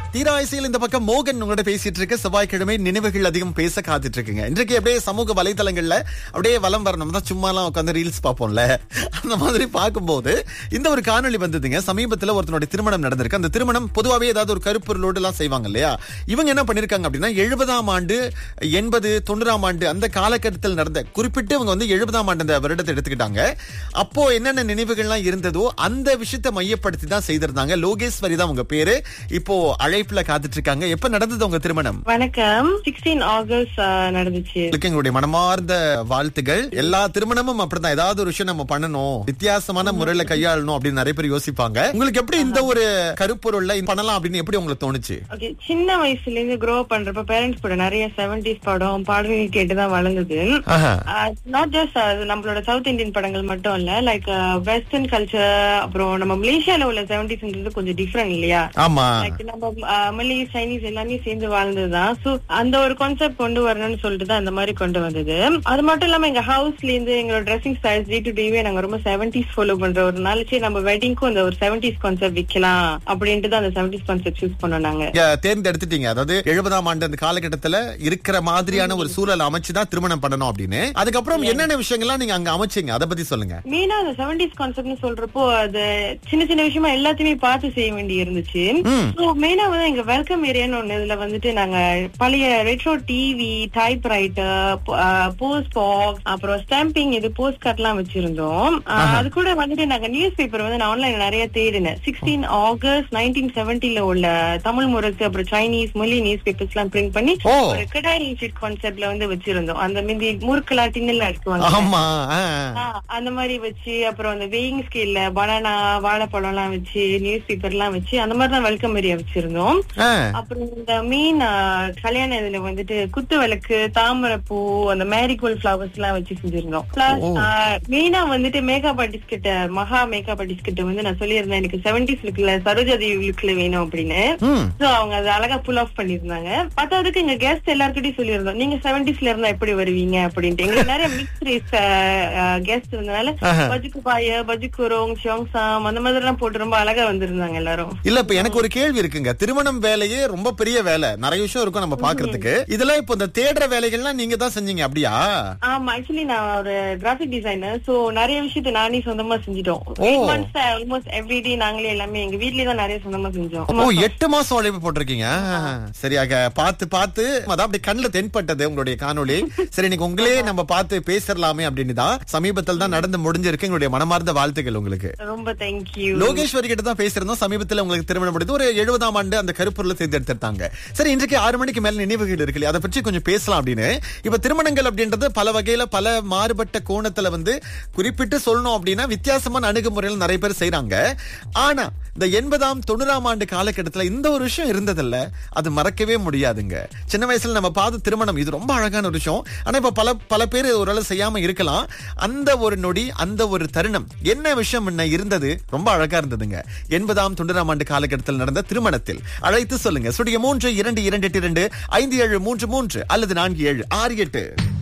தீராயசியில் இந்த பக்கம் மோகன் உங்களோட பேசிட்டு இருக்க செவ்வாய்க்கிழமை நினைவுகள் அதிகம் பேச காத்துட்டு இருக்குங்க இன்றைக்கு அப்படியே சமூக வலைதளங்கள்ல அப்படியே வலம் வரணும் தான் சும்மாலாம் உட்காந்து ரீல்ஸ் பார்ப்போம்ல அந்த மாதிரி பார்க்கும்போது இந்த ஒரு காணொளி வந்ததுங்க சமீபத்துல ஒருத்தனுடைய திருமணம் நடந்திருக்கு அந்த திருமணம் பொதுவாகவே ஏதாவது ஒரு கருப்பொருளோடு எல்லாம் செய்வாங்க இல்லையா இவங்க என்ன பண்ணிருக்காங்க அப்படின்னா எழுபதாம் ஆண்டு எண்பது தொண்ணூறாம் ஆண்டு அந்த காலகட்டத்தில் நடந்த குறிப்பிட்டு இவங்க வந்து எழுபதாம் ஆண்டு அந்த வருடத்தை எடுத்துக்கிட்டாங்க அப்போ என்னென்ன நினைவுகள்லாம் இருந்ததோ அந்த விஷயத்தை மையப்படுத்தி தான் செய்திருந்தாங்க லோகேஸ்வரி தான் உங்க பேரு இப்போ அழைப்புல காத்துட்டு இருக்காங்க எப்ப நடந்தது உங்க திருமணம் வணக்கம் சிக்ஸ்டீன் ஆகஸ்ட் நடந்துச்சு இதுக்கு எங்களுடைய மனமார்ந்த வாழ்த்துகள் எல்லா திருமணமும் அப்படிதான் ஏதாவது ஒரு விஷயம் நம்ம பண்ணணும் வித்தியாசமான முறையில கையாளணும் அப்படின்னு நிறைய பேர் யோசிப்பாங்க உங்களுக்கு எப்படி இந்த ஒரு கருப்பொருள்ல இது பண்ணலாம் அப்படின்னு எப்படி உங்களுக்கு தோணுச்சு ஓகே சின்ன வயசுல இருந்து க்ரோ பண்றப்ப பேரண்ட்ஸ் கூட நிறைய செவன்டிஸ் படம் பாடல்கள் கேட்டுதான் வளர்ந்தது ஆஹா. நாட் ஜஸ்ட் நம்மளோட சவுத் இந்தியன் படங்கள் மட்டும் இல்ல லைக் வெஸ்டர்ன் கல்ச்சர் அப்புறம் நம்ம மலேசியால உள்ள செவன்டிஸ்ன்றது கொஞ்சம் டிஃப்ரெண்ட் இல்லையா ஆமா லைக் நம்ம மலேஸ் சைனீஸ் எல்லாமே சேர்ந்து வாழ்ந்ததுதான் சோ அந்த ஒரு கான்செப்ட் கொண்டு வரணும்னு சொல்லிட்டு தான் அந்த மாதிரி கொண்டு வந்தது அது மட்டும் இல்லாம எங்க ஹவுஸ்ல இருந்து எங்களோட ட்ரெஸ்ஸிங் ஸ்டைல்ஸ் டே டு டேவே நாங்க ரொம்ப செவன்டிஸ் ஃபாலோ பண்ற ஒரு நாள் சரி நம்ம வெட்டிங்க்கும் அந்த ஒரு செவன்டிஸ் கான்செப்ட் விக்கலாம் அப்படின்ட்டு தான் அந்த செவன்டிஸ் கான்செப்ட் யூஸ் பண்ணோம் நாங்க நீங்க தேர்ந்தெடுத்துட்டீங்க அதாவது எழுபதாம் ஆண்டு அந்த காலகட்டத்துல இருக்கிற மாதிரியான ஒரு சூழல் அமைச்சுதான் திருமணம் பண்ணணும் அப்படின்னு அதுக்கப்புறம் என்னென்ன விஷயங்கள்லாம் நீங்க அங்க அமைச்சீங்க அதை பத்தி சொல்லுங்க மெயினா அந்த செவன்டிஸ் கான்செப்ட்னு சொல்றப்போ அது சின்ன சின்ன விஷயமா எல்லாத்தையுமே பார்த்து செய்ய வேண்டி இருந்துச்சு ம். சோ மெயினா வந்து எங்க வெல்கம் ஏரியான்னு ஒண்ணு இதுல வந்துட்டு நாங்க பழைய retro TV type writer post box அப்புறம் ஸ்டாம்பிங் இது போஸ்ட் கார்ட் எல்லாம் வச்சிருந்தோம் அஹ், அது கூட வந்துட்டு நாங்க நியூஸ் பேப்பர் வந்து நான் ஆன்லைன் நிறைய தேடினேன் சிக்ஸ்டீன் ஆகஸ்ட் நைன்டீன் செவன்டில உள்ள தமிழ் முரசு அப்புறம் சைனீஸ் மொழி நியூஸ் பேப்பர்ஸ் எல்லாம் பிரிண்ட் பண்ணி ஓ. ஒரு கிடாரி ஷீட் கான்செப்ட்ல வந்து வச்சிருந்தோம் அந்த மீதி முறுக்கலா டின்னெல்லாம் எடுத்துவாங்க ஆமா ஆ. ஆ, அந்த மாதிரி வச்சு அப்புறம் அந்த வெயிங் ஸ்கேல்ல பனானா வாழைப்பழம் எல்லாம் வச்சு நியூஸ் பேப்பர் எல்லாம் வச்சு அந்த மாதிரி தான் வெல்கம் ஏரியா வச்சிருந்தோம் ஆ. அப்புறம் இந்த மீன் கல்யாண இதுல வந்துட்டு குத்து விளக்கு தாமரைப்பூ அந்த மேரிகோல்ட் ஃபிளவர்ஸ் எல்லாம் வச்சு செஞ்சிருந்தோம் பிளஸ் மெயினா வந்துட்டு மேக்கப் ஆர்டிஸ்ட் கிட்ட மகா மேக்கப் ஆர்டிஸ்ட் கிட்ட வந்து நான் சொல்லியிருந்தேன் எனக்கு செவன்டிஸ் லுக்ல சரோஜாதேவி லுக்ல வேணும் அப்படின்னு ம். சோ அவங்க அதை அழகா புல் ஆஃப் பண்ணிருந்தாங்க பத்தாவதுக்கு எங்க கெஸ்ட் எல்லாருக்கிட்டையும் சொல்லியிருந்தோம் நீங்க செவன்டிஸ்ல இருந்தா எப்படி வருவீங்க அப்படின்ட்டு எங்களுக்கு நிறைய மிக்ஸ் ரேஸ் கெஸ்ட் இருந்தனால ஆஹா. பஜுக்கு பாய பஜுக்குரோங் ஷியோங்சாம் அந்த மாதிரி எல்லாம் போட்டு ரொம்ப அழகா வந்திருந்தாங்க எல்லாரும் இல்ல இப்ப எனக்கு ஒரு கேள்வி இருக்குங்க திருமணம் வேலையே ரொம்ப பெரிய வேலை நிறைய விஷயம் இருக்கும் நம்ம பாக்குறதுக்கு இதெல்லாம் இப்போ இந்த தேடுற வேலைகள்லாம் நீங்க தான் செஞ்சீங்க அப்படியா ஆமா ஆக்சுவலி நான் ஒரு கிராஃபிக் டிசைனர் சோ நிறைய விஷயத்த நானே சொந்தமா செஞ்சிட்டோம் ஓ. ஆல்மோஸ்ட் எவ்ரிடே நாங்களே எல்லாமே எங்க வீட்லயே தான் நிறைய சொந்தமா செஞ்சோம் ஓ எட்டு மாசம் உழைப்பு போட்டிருக்கீங்க சரியாக பார்த்து பார்த்து அதான் அப்படி கண்ணுல தென்பட்டது உங்களுடைய காணொளி சரி இன்னைக்கு உங்களே நம்ம பார்த்து பேசலாமே அப்படின்னு தான் சமீபத்தில் தான் நடந்து முடிஞ்சிருக்கு எங்களுடைய மனமார்ந்த வாழ்த்துக்கள் உங்களுக்கு ரொம்ப தேங்க்யூ லோகேஸ்வரி கிட்ட தான் பேசியிருந்தோம் சமீபத்துல உங்களுக்கு திருமணம் முடிந்து ஒரு எழுபதாம் ஆண்டு அந்த கருப்பொருளை தேர்ந்தெடுத்திருந்தாங்க சரி இன்றைக்கு ஆறு மணிக்கு மேல நினைவுகள் இருக்கு இல்லையா? அதை பற்றி கொஞ்சம் பேசலாம் அப்படின்னு இப்ப திருமணங்கள் அப்படின்றது பல வகையில பல மாறுபட்ட கோணத்துல வந்து குறிப்பிட்டு சொல்லணும் அப்படின்னா வித்தியாசமான அணுகுமுறைகள் நிறைய பேர் செய்றாங்க ஆனா இந்த எண்பதாம் தொண்ணூறாம் ஆண்டு காலகட்டத்துல இந்த ஒரு விஷயம் இருந்ததில்ல அது மறக்கவே முடியாதுங்க சின்ன வயசுல நம்ம பார்த்த திருமணம் இது ரொம்ப அழகான ஒரு விஷயம் ஆனா இப்ப பல பல பேர் ஓரளவு செய்யாம இருக்கலாம் அந்த ஒரு நொடி அந்த ஒரு தருணம் என்ன விஷயம் என்ன இருந்தது ரொம்ப அழகா இருந்ததுங்க எண்பதாம் தொண்ணூறாம் ஆண்டு காலகட்டத்தில் நடந்த திருமணத்தில் அழைத்து சொல்லுங்க சுடிய மூன்று இரண்டு இரண்டு எட்டு இரண்டு ஐந்து ஏழு மூன்று மூன்று அல்லது நான்கு ஏழு ஆறு எட்டு